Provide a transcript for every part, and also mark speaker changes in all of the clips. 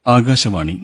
Speaker 1: ആകാശവാണി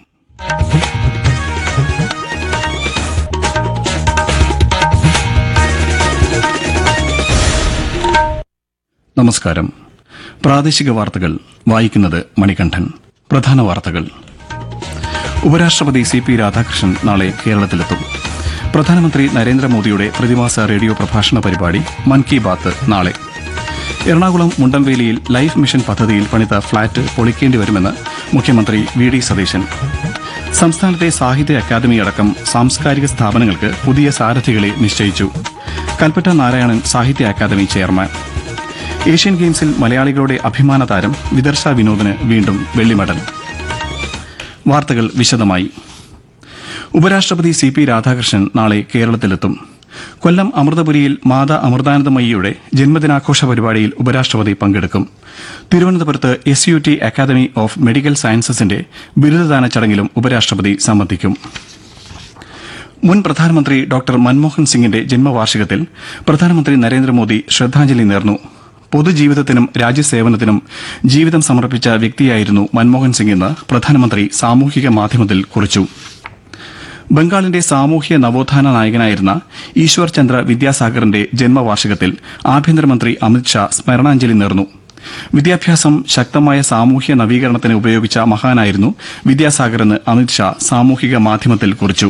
Speaker 1: നമസ്കാരം പ്രാദേശിക വാർത്തകൾ വായിക്കുന്നത് മണികണ്ഠൻ പ്രധാന വാർത്തകൾ ഉപരാഷ്ട്രപതി സി പി രാധാകൃഷ്ണൻ നാളെ കേരളത്തിലെത്തും പ്രധാനമന്ത്രി നരേന്ദ്രമോദിയുടെ പ്രതിമാസ റേഡിയോ പ്രഭാഷണ പരിപാടി മൻ കി ബാത്ത് നാളെ എറണാകുളം മുണ്ടംവേലിയിൽ ലൈഫ് മിഷൻ പദ്ധതിയിൽ പണിത ഫ്ളാറ്റ് പൊളിക്കേണ്ടി വരുമെന്ന് മുഖ്യമന്ത്രി വി ഡി സതീശൻ സംസ്ഥാനത്തെ സാഹിത്യ അക്കാദമി അടക്കം സാംസ്കാരിക സ്ഥാപനങ്ങൾക്ക് പുതിയ സാരഥികളെ നിശ്ചയിച്ചു കൽപ്പറ്റ നാരായണൻ സാഹിത്യ അക്കാദമി ചെയർമാൻ ഏഷ്യൻ ഗെയിംസിൽ മലയാളികളുടെ അഭിമാന താരം വിദർശ വിനോദിന് വീണ്ടും വെള്ളി മെഡൽ വാർത്തകൾ വിശദമായി ഉപരാഷ്ട്രപതി സി പി രാധാകൃഷ്ണൻ നാളെ കേരളത്തിലെത്തും കൊല്ലം അമൃതപുരിയിൽ മാതാ അമൃതാനന്ദമയിയുടെ ജന്മദിനാഘോഷ പരിപാടിയിൽ ഉപരാഷ്ട്രപതി പങ്കെടുക്കും തിരുവനന്തപുരത്ത് S U T academy of medical സയൻസസിന്റെ ബിരുദദാന ചടങ്ങിലും ഉപരാഷ്ട്രപതി സംബന്ധിക്കും മുൻ പ്രധാനമന്ത്രി ഡോക്ടർ മൻമോഹൻ സിംഗിന്റെ ജന്മവാർഷികത്തിൽ പ്രധാനമന്ത്രി നരേന്ദ്രമോദി ശ്രദ്ധാഞ്ജലി നേർന്നു പൊതുജീവിതത്തിനും രാജ്യസേവനത്തിനും ജീവിതം സമർപ്പിച്ച വ്യക്തിയായിരുന്നു മൻമോഹൻ സിംഗ് എന്ന് പ്രധാനമന്ത്രി സാമൂഹിക മാധ്യമത്തിൽ കുറിച്ചു ബംഗാളിന്റെ സാമൂഹ്യ നവോത്ഥാന നായകനായിരുന്ന ഈശ്വർ ചന്ദ്ര വിദ്യാസാഗറിന്റെ ജന്മവാർഷികത്തിൽ ആഭ്യന്തരമന്ത്രി അമിത്ഷാ സ്മരണാഞ്ജലി നേർന്നു വിദ്യാഭ്യാസം ശക്തമായ സാമൂഹ്യ നവീകരണത്തിന് ഉപയോഗിച്ച മഹാനായിരുന്നു വിദ്യാസാഗറെന്ന് അമിത്ഷാ സാമൂഹിക മാധ്യമത്തിൽ കുറിച്ചു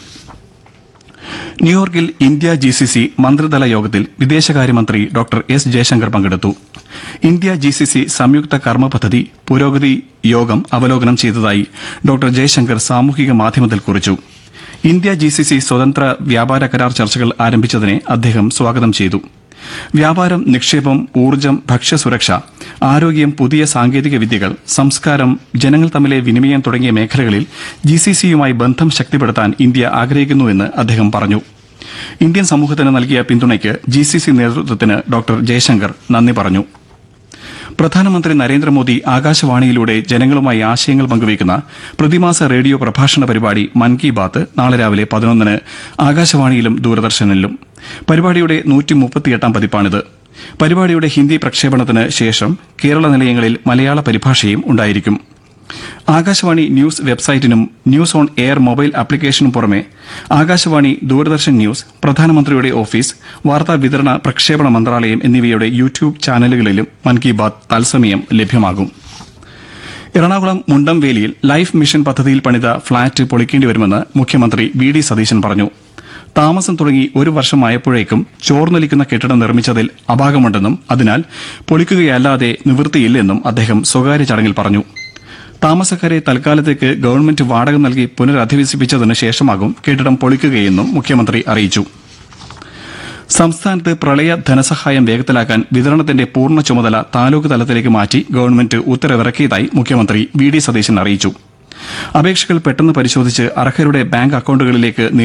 Speaker 1: ന്യൂയോർക്കിൽ ഇന്ത്യ ജി സി സി മന്ത്രിതല യോഗത്തിൽ വിദേശകാര്യമന്ത്രി ഡോക്ടർ എസ് ജയശങ്കർ പങ്കെടുത്തു ഇന്ത്യ ജി സി സി സംയുക്ത കർമ്മ പദ്ധതി പുരോഗതി യോഗം അവലോകനം ചെയ്തതായി ഡോക്ടർ ജയശങ്കർ സാമൂഹിക മാധ്യമത്തിൽ കുറിച്ചു ഇന്ത്യ ജി സി സി സ്വതന്ത്ര വ്യാപാര കരാർ ചർച്ചകൾ ആരംഭിച്ചതിനെ അദ്ദേഹം സ്വാഗതം ചെയ്തു വ്യാപാരം നിക്ഷേപം ഊർജ്ജം ഭക്ഷ്യസുരക്ഷ ആരോഗ്യം പുതിയ സാങ്കേതിക വിദ്യകൾ സംസ്കാരം ജനങ്ങൾ തമ്മിലെ വിനിമയം തുടങ്ങിയ മേഖലകളിൽ ജി സി സിയുമായി ബന്ധം ശക്തിപ്പെടുത്താൻ ഇന്ത്യ ആഗ്രഹിക്കുന്നുവെന്ന് അദ്ദേഹം പറഞ്ഞു ഇന്ത്യൻ സമൂഹത്തിന് നൽകിയ പിന്തുണയ്ക്ക് ജി സി സി നേതൃത്വത്തിന് ഡോക്ടർ ജയശങ്കർ നന്ദി പറഞ്ഞു പ്രധാനമന്ത്രി നരേന്ദ്രമോദി ആകാശവാണിയിലൂടെ ജനങ്ങളുമായി ആശയങ്ങൾ പങ്കുവയ്ക്കുന്ന പ്രതിമാസ റേഡിയോ പ്രഭാഷണ പരിപാടി മൻ കി ബാത്ത് നാളെ രാവിലെ പതിനൊന്നിന് ആകാശവാണിയിലും ദൂരദർശനിലും പരിപാടിയുടെ നൂറ്റി മുപ്പത്തിയെട്ടാം പതിപ്പാണിത് പരിപാടിയുടെ ഹിന്ദി പ്രക്ഷേപണത്തിന് ശേഷം കേരള നിലയങ്ങളിൽ മലയാള പരിഭാഷയും ഉണ്ടായിരിക്കും ആകാശവാണി ന്യൂസ് വെബ്സൈറ്റിനും ന്യൂസ് ഓൺ എയർ മൊബൈൽ ആപ്ലിക്കേഷനും പുറമെ ആകാശവാണി ദൂരദർശൻ ന്യൂസ് പ്രധാനമന്ത്രിയുടെ ഓഫീസ് വാർത്താ വിതരണ പ്രക്ഷേപണ മന്ത്രാലയം എന്നിവയുടെ യൂട്യൂബ് ചാനലുകളിലും മൻ കി ബാത് തത്സമയം ലഭ്യമാകും എറണാകുളം മുണ്ടംവേലിയിൽ ലൈഫ് മിഷൻ പദ്ധതിയിൽ പണിത ഫ്ളാറ്റ് പൊളിക്കേണ്ടി വരുമെന്ന് മുഖ്യമന്ത്രി വി ഡി സതീശൻ പറഞ്ഞു താമസം തുടങ്ങി ഒരു വർഷമായപ്പോഴേക്കും ചോർന്നൊലിക്കുന്ന കെട്ടിടം നിർമ്മിച്ചതിൽ അപാകമുണ്ടെന്നും അതിനാൽ പൊളിക്കുകയല്ലാതെ നിവൃത്തിയില്ലെന്നും അദ്ദേഹം സ്വകാര്യ ചടങ്ങിൽ പറഞ്ഞു താമസക്കാരെ തൽക്കാലത്തേക്ക് ഗവൺമെന്റ് വാടക നൽകി പുനരധിവസിപ്പിച്ചതിന് ശേഷമാകും കെട്ടിടം പൊളിക്കുകയെന്നും മുഖ്യമന്ത്രി അറിയിച്ചു സംസ്ഥാനത്ത് പ്രളയ ധനസഹായം വേഗത്തിലാക്കാൻ വിതരണത്തിന്റെ പൂർണ്ണ ചുമതല താലൂക്ക് തലത്തിലേക്ക് മാറ്റി ഗവൺമെന്റ് ഉത്തരവിറക്കിയതായി മുഖ്യമന്ത്രി വി ഡി സതീശൻ അറിയിച്ചു അപേക്ഷകൾ പെട്ടെന്ന് പരിശോധിച്ച് അർഹരുടെ ബാങ്ക് അക്കൌണ്ടുകളിലേക്ക്